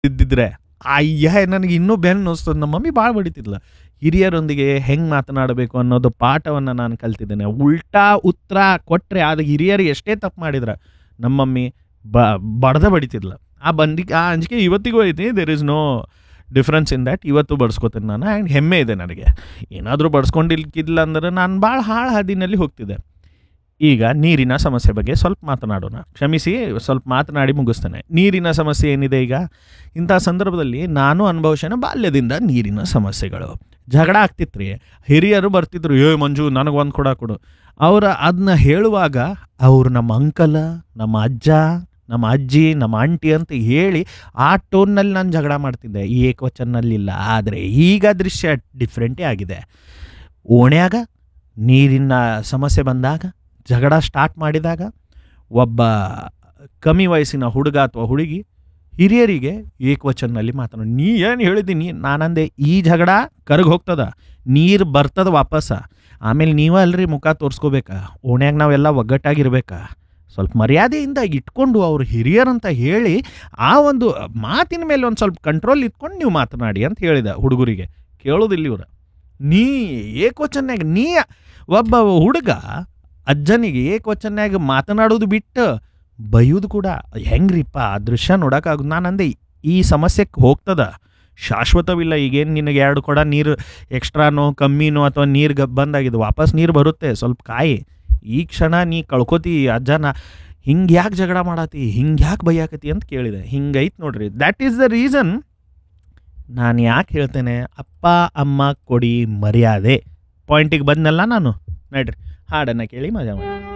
ಇದ್ದಿದ್ರೆ ಅಯ್ಯ ನನಗೆ ಇನ್ನೂ ಬೆನ್ನು ನೋಸ್ತದೆ ನಮ್ಮ ಮಮ್ಮಿ ಭಾಳ ಬಡಿತಿದ್ಲ ಹಿರಿಯರೊಂದಿಗೆ ಹೆಂಗೆ ಮಾತನಾಡಬೇಕು ಅನ್ನೋದು ಪಾಠವನ್ನು ನಾನು ಕಲ್ತಿದ್ದೇನೆ ಉಲ್ಟಾ ಉತ್ತರ ಕೊಟ್ಟರೆ ಅದು ಹಿರಿಯರು ಎಷ್ಟೇ ತಪ್ಪು ಮಾಡಿದ್ರೆ ನಮ್ಮ ಮಮ್ಮಿ ಬ ಬಡ್ದ ಬಡಿತಿದ್ಲ ಆ ಬಂದಿಗೆ ಆ ಅಂಜಿಕೆ ಇವತ್ತಿಗೂ ಐತಿ there is no difference in that ಇವತ್ತು ಬಡ್ಸ್ಕೊತೀನಿ ನಾನು ಆ್ಯಂಡ್ ಹೆಮ್ಮೆ ಇದೆ ನನಗೆ ಏನಾದರೂ ಬಡ್ಸ್ಕೊಂಡಿಲ್ಕಿಲ್ಲ ಅಂದ್ರೆ ನಾನು ಭಾಳ ಹಾಳು ಹಾದಿನಲ್ಲಿ ಹೋಗ್ತಿದ್ದೆ ಈಗ ನೀರಿನ ಸಮಸ್ಯೆ ಬಗ್ಗೆ ಸ್ವಲ್ಪ ಮಾತನಾಡೋಣ ಕ್ಷಮಿಸಿ ಸ್ವಲ್ಪ ಮಾತನಾಡಿ ಮುಗಿಸ್ತೇನೆ ನೀರಿನ ಸಮಸ್ಯೆ ಏನಿದೆ ಈಗ ಇಂಥ ಸಂದರ್ಭದಲ್ಲಿ ನಾನು ಅನುಭವಿಸೋಣ ಬಾಲ್ಯದಿಂದ ನೀರಿನ ಸಮಸ್ಯೆಗಳು ಜಗಳ ಆಗ್ತಿತ್ತು ರೀ ಹಿರಿಯರು ಬರ್ತಿದ್ರು ಏ ಮಂಜು ನನಗೆ ಒಂದು ಕೊಡ ಕೊಡು ಅವ್ರು ಅದನ್ನ ಹೇಳುವಾಗ ಅವ್ರು ನಮ್ಮ ಅಂಕಲ ನಮ್ಮ ಅಜ್ಜ ನಮ್ಮ ಅಜ್ಜಿ ನಮ್ಮ ಆಂಟಿ ಅಂತ ಹೇಳಿ ಆ ಟೋನ್ನಲ್ಲಿ ನಾನು ಜಗಳ ಮಾಡ್ತಿದ್ದೆ ಈ ಏಕವಚನಲ್ಲಿಲ್ಲ ಆದರೆ ಈಗ ದೃಶ್ಯ ಡಿಫ್ರೆಂಟೇ ಆಗಿದೆ ಓಣ್ಯಾಗ ನೀರಿನ ಸಮಸ್ಯೆ ಬಂದಾಗ ಜಗಳ ಸ್ಟಾರ್ಟ್ ಮಾಡಿದಾಗ ಒಬ್ಬ ಕಮ್ಮಿ ವಯಸ್ಸಿನ ಹುಡುಗ ಅಥವಾ ಹುಡುಗಿ ಹಿರಿಯರಿಗೆ ಏಕವಚನಲ್ಲಿ ಮಾತನಾಡಿ ನೀ ಏನು ಹೇಳಿದ್ದೀನಿ ನಾನಂದೆ ಈ ಜಗಳ ಕರಗಿ ಹೋಗ್ತದ ನೀರು ಬರ್ತದ ವಾಪಸ್ಸ ಆಮೇಲೆ ನೀವೇ ಅಲ್ರಿ ಮುಖ ತೋರಿಸ್ಕೋಬೇಕಾ ಓಣ್ಯಾಗ ನಾವೆಲ್ಲ ಒಗ್ಗಟ್ಟಾಗಿರ್ಬೇಕಾ ಸ್ವಲ್ಪ ಮರ್ಯಾದೆಯಿಂದ ಇಟ್ಕೊಂಡು ಅವ್ರು ಹಿರಿಯರಂತ ಹೇಳಿ ಆ ಒಂದು ಮಾತಿನ ಮೇಲೆ ಒಂದು ಸ್ವಲ್ಪ ಕಂಟ್ರೋಲ್ ಇಟ್ಕೊಂಡು ನೀವು ಮಾತನಾಡಿ ಅಂತ ಹೇಳಿದ ಹುಡುಗರಿಗೆ ಕೇಳೋದಿಲ್ಲ ಇವ್ರು ನೀ ಏಕವಚನ್ಯಾಗ ನೀ ಒಬ್ಬ ಹುಡುಗ ಅಜ್ಜನಿಗೆ ಏಕವಚನ್ಯಾಗ ಮಾತನಾಡೋದು ಬಿಟ್ಟು ಬೈಯೋದು ಕೂಡ ಹೆಂಗ್ರಿಪ್ಪ ಆ ದೃಶ್ಯ ನೋಡೋಕ್ಕಾಗ ನಾನು ಅಂದೆ ಈ ಸಮಸ್ಯೆಗೆ ಹೋಗ್ತದ ಶಾಶ್ವತವಿಲ್ಲ ಈಗೇನು ನಿನಗೆ ಎರಡು ಕೊಡ ನೀರು ಎಕ್ಸ್ಟ್ರಾನೋ ಕಮ್ಮಿನೋ ಅಥವಾ ನೀರು ಗ ಬಂದಾಗಿದೆ ವಾಪಸ್ ನೀರು ಬರುತ್ತೆ ಸ್ವಲ್ಪ ಕಾಯಿ ಈ ಕ್ಷಣ ನೀ ಕಳ್ಕೊತಿ ಅಜ್ಜನ ಹಿಂಗೆ ಯಾಕೆ ಜಗಳ ಮಾಡತಿ ಹಿಂಗೆ ಯಾಕೆ ಬೈಯಾಕತಿ ಅಂತ ಕೇಳಿದೆ ಹಿಂಗೈತೆ ನೋಡ್ರಿ ದ್ಯಾಟ್ ಈಸ್ ದ ರೀಸನ್ ನಾನು ಯಾಕೆ ಹೇಳ್ತೇನೆ ಅಪ್ಪ ಅಮ್ಮ ಕೊಡಿ ಮರ್ಯಾದೆ ಪಾಯಿಂಟಿಗೆ ಬಂದಲ್ಲ ನಾನು ನಡ್ರಿ ಹಾಡನ್ನು ಕೇಳಿ ಮಜಾ ಮಾಡಿ